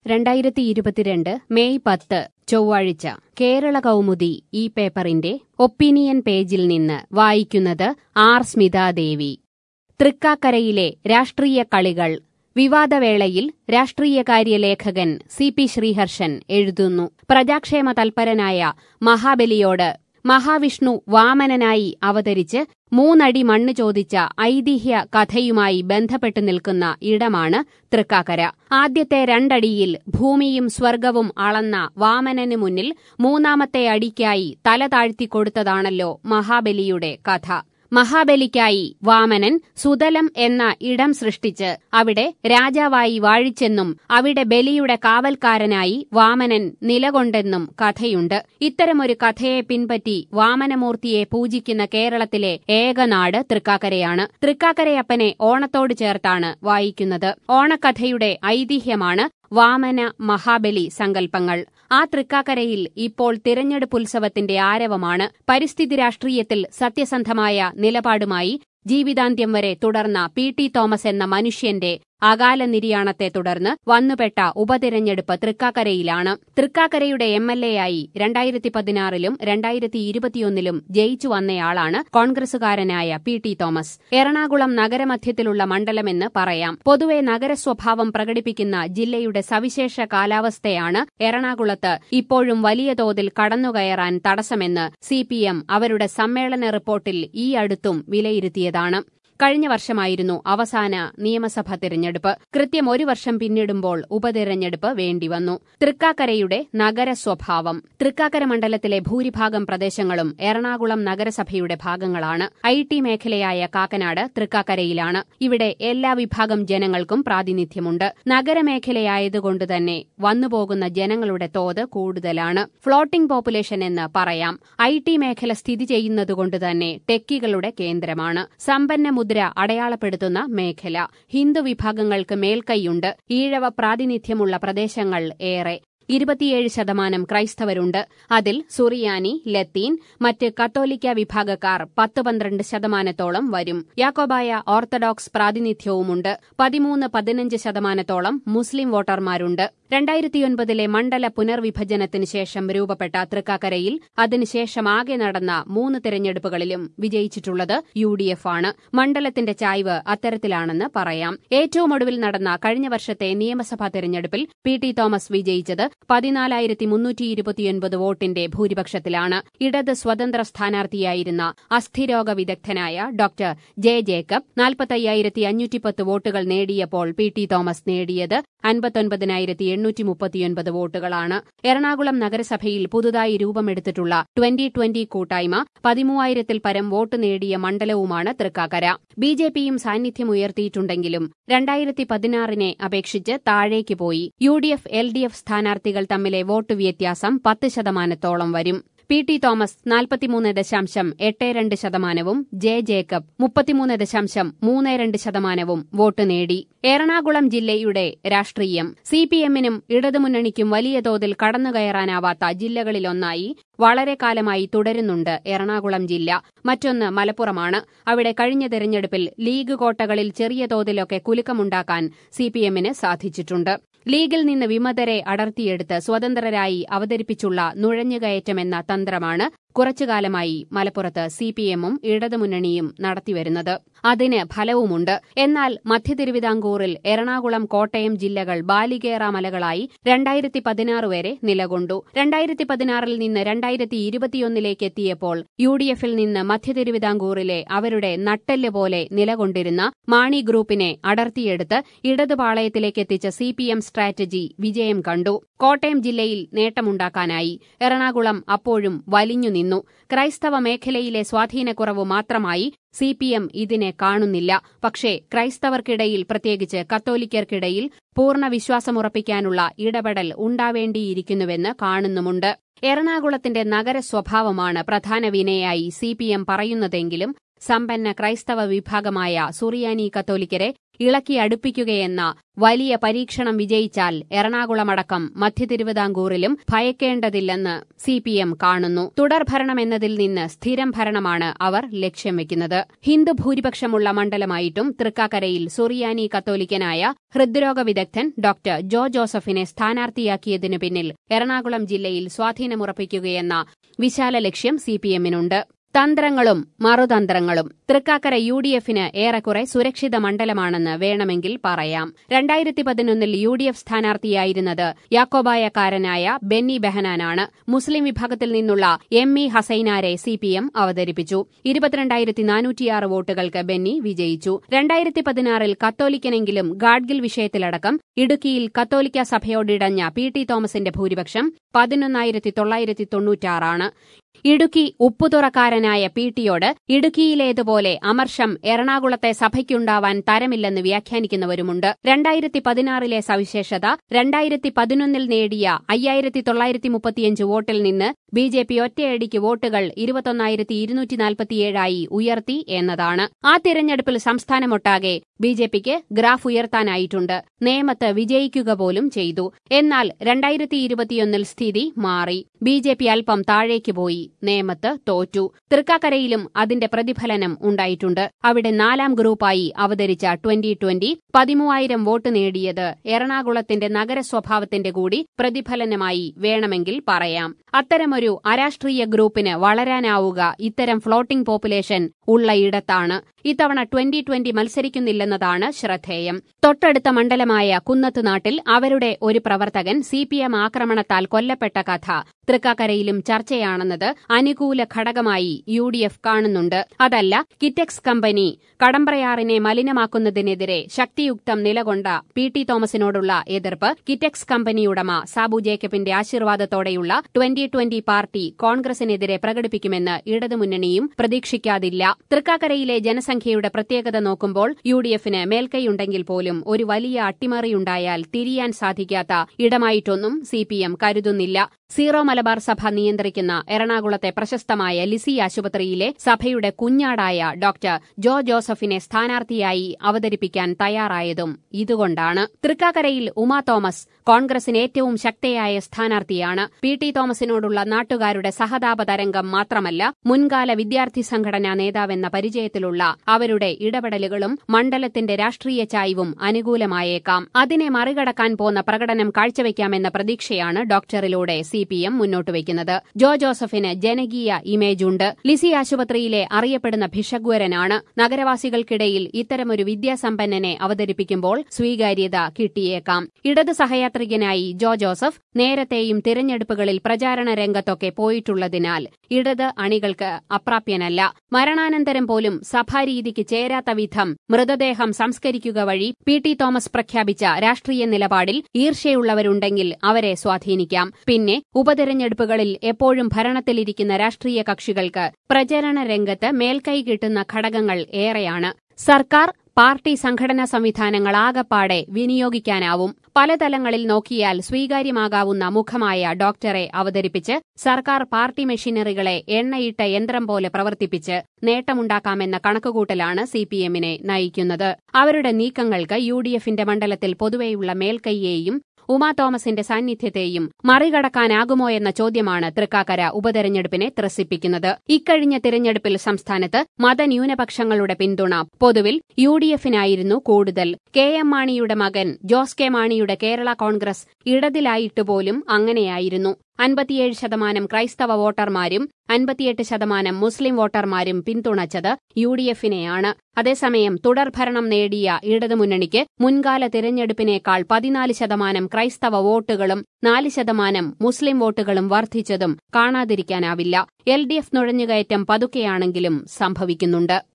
രണ്ടായിരത്തി ഇരുപത്തിരണ്ട് മെയ് പത്ത് ചൊവ്വാഴ്ച കേരള കൗമുദി ഈ പേപ്പറിന്റെ ഒപ്പീനിയൻ പേജിൽ നിന്ന് വായിക്കുന്നത് ആർ സ്മിതാദേവി തൃക്കാക്കരയിലെ രാഷ്ട്രീയ കളികൾ വിവാദവേളയിൽ രാഷ്ട്രീയകാര്യ ലേഖകൻ സി പി ശ്രീഹർഷൻ എഴുതുന്നു പ്രജാക്ഷേമ തൽപരനായ മഹാബലിയോട് മഹാവിഷ്ണു വാമനനായി അവതരിച്ച് മൂന്നടി മണ്ണ് ചോദിച്ച ഐതിഹ്യ കഥയുമായി ബന്ധപ്പെട്ടു നിൽക്കുന്ന ഇടമാണ് തൃക്കാക്കര ആദ്യത്തെ രണ്ടടിയിൽ ഭൂമിയും സ്വർഗവും അളന്ന വാമനന് മുന്നിൽ മൂന്നാമത്തെ അടിക്കായി തല താഴ്ത്തിക്കൊടുത്തതാണല്ലോ മഹാബലിയുടെ കഥ മഹാബലിക്കായി വാമനൻ സുതലം എന്ന ഇടം സൃഷ്ടിച്ച് അവിടെ രാജാവായി വാഴിച്ചെന്നും അവിടെ ബലിയുടെ കാവൽക്കാരനായി വാമനൻ നിലകൊണ്ടെന്നും കഥയുണ്ട് ഇത്തരമൊരു കഥയെ പിൻപറ്റി വാമനമൂർത്തിയെ പൂജിക്കുന്ന കേരളത്തിലെ ഏകനാട് തൃക്കാക്കരയാണ് തൃക്കാക്കരയപ്പനെ ഓണത്തോട് ചേർത്താണ് വായിക്കുന്നത് ഓണക്കഥയുടെ ഐതിഹ്യമാണ് വാമന മഹാബലി സങ്കല്പങ്ങൾ ആ തൃക്കാക്കരയിൽ ഇപ്പോൾ തിരഞ്ഞെടുപ്പുത്സവത്തിന്റെ ആരവമാണ് പരിസ്ഥിതി രാഷ്ട്രീയത്തിൽ സത്യസന്ധമായ നിലപാടുമായി ജീവിതാന്ത്യം വരെ തുടർന്ന പി ടി തോമസ് എന്ന മനുഷ്യന്റെ അകാല നിര്യാണത്തെ തുടർന്ന് വന്നുപെട്ട ഉപതിരഞ്ഞെടുപ്പ് തൃക്കാക്കരയിലാണ് തൃക്കാക്കരയുടെ എം എൽ എ ആയി രണ്ടായിരത്തി പതിനാറിലും രണ്ടായിരത്തി ഇരുപത്തിയൊന്നിലും ജയിച്ചു വന്നയാളാണ് കോൺഗ്രസുകാരനായ പി ടി തോമസ് എറണാകുളം നഗരമധ്യത്തിലുള്ള മണ്ഡലമെന്ന് പറയാം പൊതുവെ നഗരസ്വഭാവം പ്രകടിപ്പിക്കുന്ന ജില്ലയുടെ സവിശേഷ കാലാവസ്ഥയാണ് എറണാകുളത്ത് ഇപ്പോഴും വലിയ തോതിൽ കടന്നുകയറാൻ തടസ്സമെന്ന് സിപിഎം അവരുടെ സമ്മേളന റിപ്പോർട്ടിൽ ഈ അടുത്തും വിലയിരുത്തിയതാണ് കഴിഞ്ഞ വർഷമായിരുന്നു അവസാന നിയമസഭാ തിരഞ്ഞെടുപ്പ് കൃത്യം ഒരു വർഷം പിന്നിടുമ്പോൾ ഉപതിരഞ്ഞെടുപ്പ് വേണ്ടിവന്നു തൃക്കാക്കരയുടെ നഗര സ്വഭാവം തൃക്കാക്കര മണ്ഡലത്തിലെ ഭൂരിഭാഗം പ്രദേശങ്ങളും എറണാകുളം നഗരസഭയുടെ ഭാഗങ്ങളാണ് ഐ ടി മേഖലയായ കാക്കനാട് തൃക്കാക്കരയിലാണ് ഇവിടെ എല്ലാ വിഭാഗം ജനങ്ങൾക്കും പ്രാതിനിധ്യമുണ്ട് നഗരമേഖലയായതുകൊണ്ട് തന്നെ വന്നുപോകുന്ന ജനങ്ങളുടെ തോത് കൂടുതലാണ് ഫ്ലോട്ടിംഗ് പോപ്പുലേഷൻ എന്ന് പറയാം ഐ ടി മേഖല സ്ഥിതി ചെയ്യുന്നതുകൊണ്ട് തന്നെ ടെക്കികളുടെ കേന്ദ്രമാണ് സമ്പന്ന മുദ്ര അടയാളപ്പെടുത്തുന്ന മേഖല ഹിന്ദു വിഭാഗങ്ങൾക്ക് മേൽക്കൈയുണ്ട് ഈഴവ പ്രാതിനിധ്യമുള്ള പ്രദേശങ്ങൾ ഏറെ ഇരുപത്തിയേഴ് ശതമാനം ക്രൈസ്തവരുണ്ട് അതിൽ സുറിയാനി ലത്തീൻ മറ്റ് കത്തോലിക്ക വിഭാഗക്കാർ പത്ത് പന്ത്രണ്ട് ശതമാനത്തോളം വരും യാക്കോബായ ഓർത്തഡോക്സ് പ്രാതിനിധ്യവുമുണ്ട് പതിമൂന്ന് പതിനഞ്ച് ശതമാനത്തോളം മുസ്ലിം വോട്ടർമാരുണ്ട് രണ്ടായിരത്തിയൊൻപതിലെ മണ്ഡല പുനർവിഭജനത്തിന് ശേഷം രൂപപ്പെട്ട തൃക്കാക്കരയിൽ അതിനുശേഷം ആകെ നടന്ന മൂന്ന് തെരഞ്ഞെടുപ്പുകളിലും വിജയിച്ചിട്ടുള്ളത് യു ഡി എഫ് ആണ് മണ്ഡലത്തിന്റെ ചായ്വ് അത്തരത്തിലാണെന്ന് പറയാം ഏറ്റവും ഒടുവിൽ നടന്ന കഴിഞ്ഞ വർഷത്തെ നിയമസഭാ തെരഞ്ഞെടുപ്പിൽ പി ടി തോമസ് വിജയിച്ചത് പതിനാലായിരത്തി മുന്നൂറ്റി ഇരുപത്തിയൊൻപത് വോട്ടിന്റെ ഭൂരിപക്ഷത്തിലാണ് ഇടത് സ്വതന്ത്ര സ്ഥാനാർത്ഥിയായിരുന്ന അസ്ഥിരോഗ വിദഗ്ധനായ ഡോക്ടർ ജെ ജേക്കബ് നാൽപ്പത്തയ്യായിരത്തി അഞ്ഞൂറ്റിപ്പത്ത് വോട്ടുകൾ നേടിയപ്പോൾ പി ടി തോമസ് നേടിയത് അൻപത്തൊൻപതിനായിരത്തി എണ്ണൂറ്റി മുപ്പത്തിയൊൻപത് വോട്ടുകളാണ് എറണാകുളം നഗരസഭയിൽ പുതുതായി രൂപമെടുത്തിട്ടുള്ള ട്വന്റി ട്വന്റി കൂട്ടായ്മ പതിമൂവായിരത്തിൽ പരം വോട്ട് നേടിയ മണ്ഡലവുമാണ് തൃക്കാക്കര ബി ജെ പിയും സാന്നിധ്യമുയർത്തിയിട്ടുണ്ടെങ്കിലും രണ്ടായിരത്തി പതിനാറിനെ അപേക്ഷിച്ച് താഴേക്ക് പോയി U D F L D F സ്ഥാനാർത്ഥികൾ തമ്മിലെ വോട്ട് വ്യത്യാസം പത്ത് ശതമാനത്തോളം വരും പി ടി തോമസ് നാൽപ്പത്തിമൂന്ന് ദശാംശം എട്ട് രണ്ട് ശതമാനവും ജെ ജേക്കബ് മുപ്പത്തിമൂന്ന് ദശാംശം മൂന്ന് രണ്ട് ശതമാനവും വോട്ട് നേടി എറണാകുളം ജില്ലയുടെ രാഷ്ട്രീയം സിപിഎമ്മിനും ഇടതുമുന്നണിക്കും വലിയ തോതിൽ കടന്നുകയറാനാവാത്ത ജില്ലകളിലൊന്നായി വളരെ കാലമായി തുടരുന്നുണ്ട് എറണാകുളം ജില്ല മറ്റൊന്ന് മലപ്പുറമാണ് അവിടെ കഴിഞ്ഞ തെരഞ്ഞെടുപ്പിൽ ലീഗ് കോട്ടകളിൽ ചെറിയ തോതിലൊക്കെ കുലുക്കമുണ്ടാക്കാൻ സിപിഎമ്മിന് സാധിച്ചിട്ടുണ്ട് ലീഗിൽ നിന്ന് വിമതരെ അടർത്തിയെടുത്ത് സ്വതന്ത്രരായി അവതരിപ്പിച്ചുള്ള നുഴഞ്ഞുകയറ്റമെന്ന തന്ത്രമാണ് കുറച്ചുകാലമായി മലപ്പുറത്ത് സിപിഎമ്മും ഇടതുമുന്നണിയും നടത്തിവരുന്നത് അതിന് ഫലവുമുണ്ട് എന്നാൽ മധ്യ തിരുവിതാംകൂറിൽ എറണാകുളം കോട്ടയം ജില്ലകൾ ബാലികേറ മലകളായി രണ്ടായിരത്തി പതിനാറ് വരെ നിലകൊണ്ടു രണ്ടായിരത്തി പതിനാറിൽ നിന്ന് രണ്ടായിരത്തി ഇരുപത്തിയൊന്നിലേക്ക് എത്തിയപ്പോൾ യു ഡി എഫിൽ നിന്ന് മധ്യ തിരുവിതാംകൂറിലെ അവരുടെ നട്ടെല്ല് പോലെ നിലകൊണ്ടിരുന്ന മാണി ഗ്രൂപ്പിനെ അടർത്തിയെടുത്ത് ഇടതുപാളയത്തിലേക്ക് എത്തിച്ച സിപിഎം സ്ട്രാറ്റജി വിജയം കണ്ടു കോട്ടയം ജില്ലയിൽ നേട്ടമുണ്ടാക്കാനായി എറണാകുളം അപ്പോഴും വലിഞ്ഞു നിന്നു ക്രൈസ്തവ മേഖലയിലെ സ്വാധീനക്കുറവ് മാത്രമായി സി പി എം ഇതിനെ കാണുന്നില്ല പക്ഷേ ക്രൈസ്തവർക്കിടയിൽ പ്രത്യേകിച്ച് കത്തോലിക്കർക്കിടയിൽ പൂർണ്ണ വിശ്വാസമുറപ്പിക്കാനുള്ള ഇടപെടൽ ഉണ്ടാവേണ്ടിയിരിക്കുന്നുവെന്ന് കാണുന്നുമുണ്ട് എറണാകുളത്തിന്റെ നഗര സ്വഭാവമാണ് പ്രധാന വിനയായി സി പി എം പറയുന്നതെങ്കിലും സമ്പന്ന ക്രൈസ്തവ വിഭാഗമായ സുറിയാനി കത്തോലിക്കരെ ഇളക്കി അടുപ്പിക്കുകയെന്ന വലിയ പരീക്ഷണം വിജയിച്ചാൽ എറണാകുളമടക്കം മധ്യ തിരുവിതാംകൂറിലും ഭയക്കേണ്ടതില്ലെന്ന് സി പി എം കാണുന്നു തുടർഭരണമെന്നതിൽ നിന്ന് സ്ഥിരം ഭരണമാണ് അവർ ലക്ഷ്യം വെക്കുന്നത് ഹിന്ദു ഭൂരിപക്ഷമുള്ള മണ്ഡലമായിട്ടും തൃക്കാക്കരയിൽ സുറിയാനി കത്തോലിക്കനായ ഹൃദ്രോഗ വിദഗ്ധൻ ഡോക്ടർ ജോ ജോസഫിനെ സ്ഥാനാർത്ഥിയാക്കിയതിനു പിന്നിൽ എറണാകുളം ജില്ലയിൽ സ്വാധീനമുറപ്പിക്കുകയെന്ന വിശാല ലക്ഷ്യം സി പി എമ്മിനുണ്ട് തന്ത്രങ്ങളും മറുതന്ത്രങ്ങളും തൃക്കാക്കര യു ഡി എഫിന് ഏറെക്കുറെ സുരക്ഷിത മണ്ഡലമാണെന്ന് വേണമെങ്കിൽ പറയാം രണ്ടായിരത്തി പതിനൊന്നിൽ യു ഡി എഫ് സ്ഥാനാർത്ഥിയായിരുന്നത് യാക്കോബായക്കാരനായ ബെന്നി ബെഹനാനാണ് മുസ്ലിം വിഭാഗത്തിൽ നിന്നുള്ള എം ഇ ഹസൈനാരെ സി പി എം അവതരിപ്പിച്ചു ഇരുപത്തിരണ്ടായിരത്തി നാനൂറ്റിയാറ് വോട്ടുകൾക്ക് ബെന്നി വിജയിച്ചു രണ്ടായിരത്തി പതിനാറിൽ കത്തോലിക്കനെങ്കിലും ഗാഡ്ഗിൽ വിഷയത്തിലടക്കം ഇടുക്കിയിൽ കത്തോലിക്ക സഭയോടിടഞ്ഞ പി ടി തോമസിന്റെ ഭൂരിപക്ഷം പതിനൊന്നായിരത്തി തൊള്ളായിരത്തി തൊണ്ണൂറ്റാറാണ് ഇടുക്കി ഉപ്പുതുറക്കാരനായ പി ടിയോട് ഇടുക്കിയിലേതുപോലെ അമർഷം എറണാകുളത്തെ സഭയ്ക്കുണ്ടാവാൻ തരമില്ലെന്ന് വ്യാഖ്യാനിക്കുന്നവരുമുണ്ട് രണ്ടായിരത്തി പതിനാറിലെ സവിശേഷത രണ്ടായിരത്തി പതിനൊന്നിൽ നേടിയ അയ്യായിരത്തി തൊള്ളായിരത്തി മുപ്പത്തിയഞ്ച് വോട്ടിൽ നിന്ന് ബി ജെ പി ഒറ്റയടിക്ക് വോട്ടുകൾ ഇരുപത്തൊന്നായിരത്തി ഇരുന്നൂറ്റി നാൽപ്പത്തിയേഴായി ഉയർത്തി എന്നതാണ് ആ തിരഞ്ഞെടുപ്പിൽ സംസ്ഥാനമൊട്ടാകെ ബി ജെ പിക്ക് ഗ്രാഫ് ഉയർത്താനായിട്ടുണ്ട് നേമത്ത് വിജയിക്കുക പോലും ചെയ്തു എന്നാൽ രണ്ടായിരത്തി ഇരുപത്തിയൊന്നിൽ സ്ഥിതി മാറി ബി ജെ പി അല്പം താഴേക്ക് പോയി നേമത്ത് തോറ്റു തൃക്കാക്കരയിലും അതിന്റെ പ്രതിഫലനം ഉണ്ടായിട്ടുണ്ട് അവിടെ നാലാം ഗ്രൂപ്പായി അവതരിച്ച ട്വന്റി ട്വന്റി പതിമൂവായിരം വോട്ട് നേടിയത് എറണാകുളത്തിന്റെ നഗര സ്വഭാവത്തിന്റെ കൂടി പ്രതിഫലനമായി വേണമെങ്കിൽ പറയാം അത്തരമൊരു അരാഷ്ട്രീയ ഗ്രൂപ്പിന് വളരാനാവുക ഇത്തരം ഫ്ലോട്ടിംഗ് പോപ്പുലേഷൻ ഉള്ള ഇടത്താണ് ഇത്തവണ ട്വന്റി ട്വന്റി മത്സരിക്കുന്നില്ലെന്നതാണ് ശ്രദ്ധേയം തൊട്ടടുത്ത മണ്ഡലമായ കുന്നത്തുനാട്ടിൽ അവരുടെ ഒരു പ്രവർത്തകൻ സി പി എം ആക്രമണത്താൽ കൊല്ലപ്പെട്ട കഥ തൃക്കാക്കരയിലും ചർച്ചയാണെന്നത് അനുകൂല ഘടകമായി യു ഡി എഫ് കാണുന്നുണ്ട് അതല്ല കിറ്റെക്സ് കമ്പനി കടമ്പ്രയാറിനെ മലിനമാക്കുന്നതിനെതിരെ ശക്തിയുക്തം നിലകൊണ്ട പി ടി തോമസിനോടുള്ള എതിർപ്പ് കിറ്റെക്സ് കമ്പനി ഉടമ സാബു ജേക്കബിന്റെ ആശീർവാദത്തോടെയുള്ള ട്വന്റി ട്വന്റി പാർട്ടി കോൺഗ്രസിനെതിരെ പ്രകടിപ്പിക്കുമെന്ന് ഇടതുമുന്നണിയും പ്രതീക്ഷിക്കാതില്ല തൃക്കാക്കരയിലെ ജനസംഖ്യയുടെ പ്രത്യേകത നോക്കുമ്പോൾ യു ഡി എഫിന് മേൽക്കൈയുണ്ടെങ്കിൽ പോലും ഒരു വലിയ അട്ടിമറിയുണ്ടായാൽ തിരിയാൻ സാധിക്കാത്ത ഇടമായിട്ടൊന്നും സി പി എം കരുതുന്നില്ല സീറോ മലബാർ സഭ നിയന്ത്രിക്കുന്ന എറണാകുളത്തെ പ്രശസ്തമായ ലിസി ആശുപത്രിയിലെ സഭയുടെ കുഞ്ഞാടായ ഡോക്ടർ ജോ ജോസഫിനെ സ്ഥാനാർത്ഥിയായി അവതരിപ്പിക്കാൻ തയ്യാറായതും ഇതുകൊണ്ടാണ് തൃക്കാക്കരയിൽ ഉമാ തോമസ് കോൺഗ്രസിന് ഏറ്റവും ശക്തയായ സ്ഥാനാർത്ഥിയാണ് പി ടി തോമസിനോടുള്ള നാട്ടുകാരുടെ സഹതാപ തരംഗം മാത്രമല്ല മുൻകാല വിദ്യാർത്ഥി സംഘടനാ നേതാവെന്ന പരിചയത്തിലുള്ള അവരുടെ ഇടപെടലുകളും മണ്ഡലത്തിന്റെ രാഷ്ട്രീയ ചായ്വും അനുകൂലമായേക്കാം അതിനെ മറികടക്കാൻ പോന്ന പ്രകടനം കാഴ്ചവെക്കാമെന്ന പ്രതീക്ഷയാണ് ഡോക്ടറിലൂടെ സി പി എം മുന്നോട്ട് വയ്ക്കുന്നത് ജോ ജോസഫിന് ജനകീയ ഇമേജുണ്ട് ലിസി ആശുപത്രിയിലെ അറിയപ്പെടുന്ന ഭിഷഗ്വരനാണ് നഗരവാസികൾക്കിടയിൽ ഇത്തരമൊരു വിദ്യാസമ്പന്നനെ അവതരിപ്പിക്കുമ്പോൾ സ്വീകാര്യത കിട്ടിയേക്കാം ഇടത് സഹയാത്രികനായി ജോ ജോസഫ് നേരത്തെയും തിരഞ്ഞെടുപ്പുകളിൽ പ്രചാരണ രംഗത്തൊക്കെ പോയിട്ടുള്ളതിനാൽ ഇടത് അണികൾക്ക് അപ്രാപ്യനല്ല മരണാനന്തരം പോലും സഭാരീതിക്ക് ചേരാത്ത വിധം മൃതദേഹം സംസ്കരിക്കുക വഴി പി ടി തോമസ് പ്രഖ്യാപിച്ച രാഷ്ട്രീയ നിലപാടിൽ ഈർഷ്യയുള്ളവരുണ്ടെങ്കിൽ അവരെ സ്വാധീനിക്കാം പിന്നെ ഉപതെരഞ്ഞെടുപ്പുകളിൽ എപ്പോഴും ഭരണത്തിലിരിക്കുന്ന രാഷ്ട്രീയ കക്ഷികൾക്ക് പ്രചരണ രംഗത്ത് മേൽക്കൈ കിട്ടുന്ന ഘടകങ്ങൾ ഏറെയാണ് സർക്കാർ പാർട്ടി സംഘടനാ സംവിധാനങ്ങൾ ആകപ്പാടെ വിനിയോഗിക്കാനാവും പല തലങ്ങളിൽ നോക്കിയാൽ സ്വീകാര്യമാകാവുന്ന മുഖമായ ഡോക്ടറെ അവതരിപ്പിച്ച് സർക്കാർ പാർട്ടി മെഷീനറികളെ എണ്ണയിട്ട യന്ത്രം പോലെ പ്രവർത്തിപ്പിച്ച് നേട്ടമുണ്ടാക്കാമെന്ന കണക്കുകൂട്ടലാണ് സി പി എമ്മിനെ നയിക്കുന്നത് അവരുടെ നീക്കങ്ങൾക്ക് യു ഡി എഫിന്റെ മണ്ഡലത്തിൽ പൊതുവെയുള്ള മേൽക്കൈയെയും ഉമാ തോമസിന്റെ സാന്നിധ്യത്തെയും മറികടക്കാനാകുമോ എന്ന ചോദ്യമാണ് തൃക്കാക്കര ഉപതെരഞ്ഞെടുപ്പിനെ ത്രസിപ്പിക്കുന്നത് ഇക്കഴിഞ്ഞ തിരഞ്ഞെടുപ്പിൽ സംസ്ഥാനത്ത് മതന്യൂനപക്ഷങ്ങളുടെ പിന്തുണ പൊതുവിൽ യു ഡി എഫിനായിരുന്നു കൂടുതൽ കെ എം മാണിയുടെ മകൻ ജോസ് കെ മാണിയുടെ കേരള കോൺഗ്രസ് ഇടതിലായിട്ട് പോലും അങ്ങനെയായിരുന്നു അൻപത്തിയേഴ് ശതമാനം ക്രൈസ്തവ വോട്ടർമാരും അൻപത്തിയെട്ട് ശതമാനം മുസ്ലിം വോട്ടർമാരും പിന്തുണച്ചത് യു ഡി എഫിനെയാണ് അതേസമയം തുടർഭരണം നേടിയ ഇടതുമുന്നണിക്ക് മുൻകാല തിരഞ്ഞെടുപ്പിനേക്കാൾ പതിനാല് ശതമാനം ക്രൈസ്തവ വോട്ടുകളും നാല് ശതമാനം മുസ്ലിം വോട്ടുകളും വർദ്ധിച്ചതും കാണാതിരിക്കാനാവില്ല എൽ ഡി എഫ് നുഴഞ്ഞുകയറ്റം പതുക്കെയാണെങ്കിലും സംഭവിക്കുന്നുണ്ട്